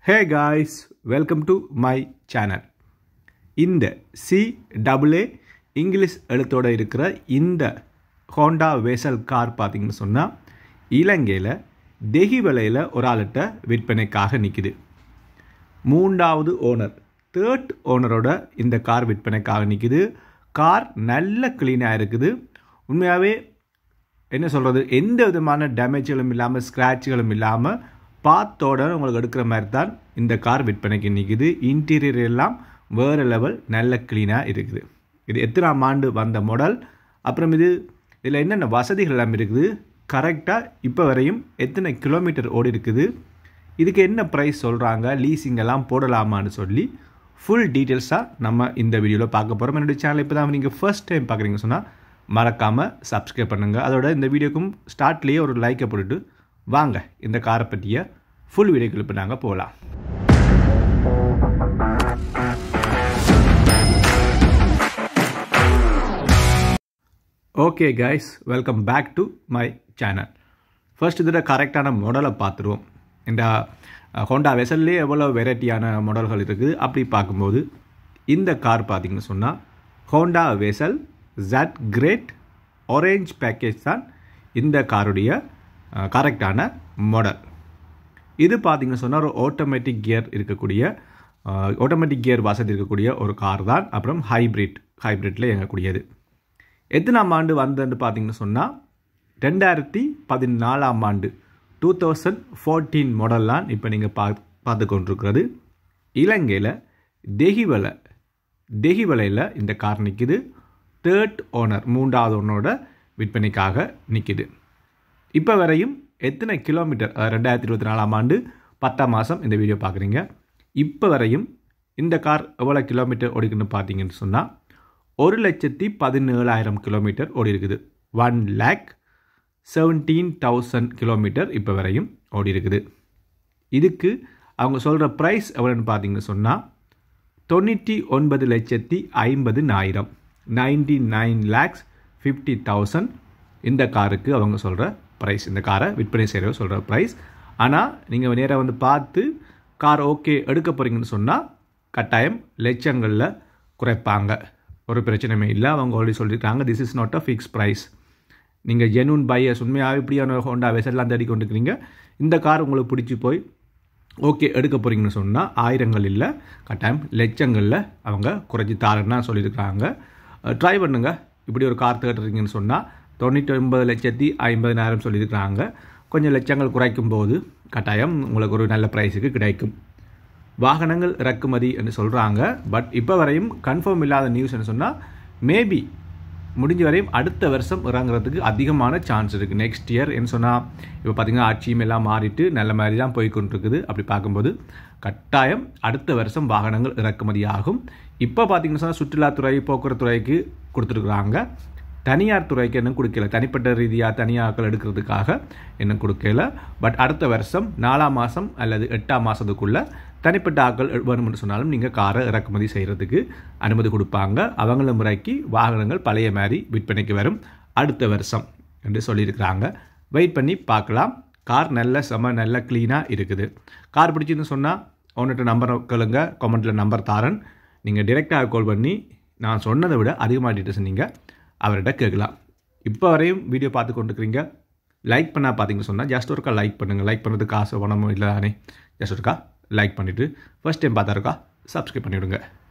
hey guys welcome to my channel இந்த C double A English எழுத்தோட இருக்கிற இந்த ஹோண்டா வேசல் கார் பார்த்தீங்கன்னு சொன்னால் இலங்கையில் தெஹிவலையில் ஒரு ஆள்கிட்ட விற்பனைக்காக நிற்கிது மூன்றாவது ஓனர் தேர்ட் ஓனரோட இந்த கார் விற்பனைக்காக நிற்கிது கார் நல்ல க்ளீனாக இருக்குது உண்மையாகவே என்ன சொல்கிறது எந்த விதமான டேமேஜ்களும் இல்லாமல் ஸ்க்ராட்ச்களும் இல்லாமல் பார்த்தோட உங்களுக்கு எடுக்கிற மாதிரி தான் இந்த கார் விற்பனைக்கு நிற்குது இன்டீரியர் எல்லாம் வேறு லெவல் நல்ல க்ளீனாக இருக்குது இது எத்தனாம் ஆண்டு வந்த மாடல் அப்புறம் இது இதில் என்னென்ன வசதிகள் எல்லாம் இருக்குது கரெக்டாக இப்போ வரையும் எத்தனை கிலோமீட்டர் ஓடி இருக்குது இதுக்கு என்ன ப்ரைஸ் சொல்கிறாங்க லீசிங் எல்லாம் போடலாமான்னு சொல்லி ஃபுல் டீட்டெயில்ஸாக நம்ம இந்த வீடியோவில் பார்க்க போகிறோம் என்னுடைய சேனல் இப்போ தான் நீங்கள் ஃபர்ஸ்ட் டைம் பார்க்குறீங்க சொன்னால் மறக்காமல் சப்ஸ்கிரைப் பண்ணுங்கள் அதோட இந்த வீடியோக்கும் ஸ்டார்ட்லேயே ஒரு லைக்கை போட்டுட்டு வாங்க இந்த காரை பற்றிய ஃபுல் வீடியோக்குள்ள இப்போ நாங்கள் போகலாம் okay guys welcome back to my channel first இதில் கரெக்டான மாடலை பார்த்துருவோம் இந்த ஹோண்டா வெசல்லே எவ்வளோ வெரைட்டியான மாடல்கள் இருக்குது அப்படி பார்க்கும்போது இந்த கார் பார்த்திங்கன்னு சொன்னால் Honda Vezel Z grade orange package தான் இந்த காருடைய கரெக்டான மாடல் இது பார்த்திங்கன்னு சொன்னால் ஒரு ஆட்டோமேட்டிக் கியர் இருக்கக்கூடிய ஆட்டோமேட்டிக் கியர் வசதி இருக்கக்கூடிய ஒரு கார் தான் அப்புறம் ஹைப்ரிட் ஹைப்ரிட்டில் இயங்கக்கூடியது எத்தனாம் ஆண்டு வந்ததுன்னு பார்த்தீங்கன்னு சொன்னால் ரெண்டாயிரத்தி பதினாலாம் ஆண்டு டூ தௌசண்ட் ஃபோர்டீன் மாடல்லாம் இப்போ நீங்கள் பா பார்த்து கொண்டிருக்கிறது இலங்கையில் தெஹிவலை தெஹிவலையில் இந்த கார் நிற்கிது தேர்ட் ஓனர் மூன்றாவது ஓனரோட விற்பனைக்காக நிற்கிது இப்போ வரையும் எத்தனை கிலோமீட்டர் ரெண்டாயிரத்தி இருபத்தி நாலாம் ஆண்டு பத்தாம் மாதம் இந்த வீடியோ பார்க்குறீங்க இப்போ வரையும் இந்த கார் எவ்வளோ கிலோமீட்டர் ஓடிக்குன்னு பார்த்தீங்கன்னு சொன்னால் ஒரு லட்சத்தி பதினேழாயிரம் கிலோமீட்டர் ஓடி இருக்குது one lakh seventeen thousand kilometre இப்போ வரையும் ஓடி இருக்குது இதுக்கு அவங்க சொல்கிற ப்ரைஸ் எவ்வளோன்னு பார்த்தீங்கன்னு சொன்னால் தொண்ணூற்றி ஒன்பது லட்சத்தி ஐம்பதுனாயிரம் ninety nine lakhs fifty thousand இந்த காருக்கு அவங்க சொல்கிற ப்ரைஸ் இந்த காரை விற்பனை செய்கிற சொல்கிற ப்ரைஸ் ஆனால் நீங்கள் நேராக வந்து பார்த்து கார் ஓகே எடுக்க போகிறீங்கன்னு சொன்னால் கட்டாயம் லட்சங்களில் குறைப்பாங்க ஒரு பிரச்சனையுமே இல்லை அவங்க ஆல்ரெடி சொல்லியிருக்காங்க this is not a fix price நீங்கள் ஜெனூன் பையர்ஸ் உண்மையாக இப்படியான ஹோண்டா வெசல்லாம் தேடி கொண்டு இருக்கிறீங்க இந்த கார் உங்களுக்கு பிடிச்சி போய் ஓகே எடுக்க போகிறீங்கன்னு சொன்னால் ஆயிரங்கள் இல்லை கட்டாயம் லட்சங்களில் அவங்க குறைச்சி தாரன்னா சொல்லியிருக்காங்க ட்ரை பண்ணுங்கள் இப்படி ஒரு கார் தேடுறீங்கன்னு சொன்னால் தொண்ணூற்றி ஒன்பது லட்சத்தி ஐம்பதினாயிரம் சொல்லியிருக்கிறாங்க கொஞ்சம் லட்சங்கள் குறைக்கும் போது கட்டாயம் உங்களுக்கு ஒரு நல்ல ப்ரைஸுக்கு கிடைக்கும் வாகனங்கள் இறக்குமதி என்று சொல்கிறாங்க பட் இப்போ வரையும் கன்ஃபார்ம் இல்லாத நியூஸ் என்ன சொன்னால் மேபி முடிஞ்ச வரையும் அடுத்த வருஷம் இறங்குறதுக்கு அதிகமான சான்ஸ் இருக்குது நெக்ஸ்ட் இயர் என்ன சொன்னால் இப்போ பார்த்திங்கன்னா ஆட்சியும் எல்லாம் மாறிட்டு நல்ல மாதிரி தான் போய்கொண்டிருக்குது அப்படி பார்க்கும்போது கட்டாயம் அடுத்த வருஷம் வாகனங்கள் இறக்குமதி ஆகும் இப்போ பார்த்திங்கன்னா சொன்னால் சுற்றுலாத்துறை போக்குவரத்துறைக்கு கொடுத்துருக்குறாங்க தனியார் துறைக்கு என்ன கொடுக்கல தனிப்பட்ட ரீதியாக தனியாக்கள் எடுக்கிறதுக்காக என்ன கொடுக்கல பட் அடுத்த வருஷம் நாலாம் மாதம் அல்லது எட்டாம் மாதத்துக்குள்ளே தனிப்பட்ட ஆக்கள் வேணும்னு சொன்னாலும் நீங்கள் காரை இறக்குமதி செய்கிறதுக்கு அனுமதி கொடுப்பாங்க அவங்கள முறைக்கு வாகனங்கள் பழைய மாதிரி விற்பனைக்கு வரும் அடுத்த வருஷம் என்று சொல்லியிருக்கிறாங்க வெயிட் பண்ணி பார்க்கலாம் கார் நல்ல செம நல்ல க்ளீனாக இருக்குது கார் பிடிச்சின்னு சொன்னால் அவன்கிட்ட நம்பர் கேளுங்க கமெண்ட்டில் நம்பர் தாரன் நீங்கள் டிரெக்டாக கால் பண்ணி நான் சொன்னதை விட அதிகமாக டீட்டெயில்ஸ் நீங்கள் அவர்கிட்ட கேட்கலாம் இப்போ வரையும் வீடியோ பார்த்து கொண்டுருக்கிறீங்க லைக் பண்ணால் பார்த்தீங்கன்னு சொன்னால் ஜஸ்ட் ஒருக்கா லைக் பண்ணுங்கள் லைக் பண்ணுறதுக்கு காசு பணமும் இல்லை தானே ஜஸ்ட் ஒருக்கா லைக் பண்ணிவிட்டு ஃபஸ்ட் டைம் பார்த்தா இருக்கா சப்ஸ்கிரைப் பண்ணிவிடுங்க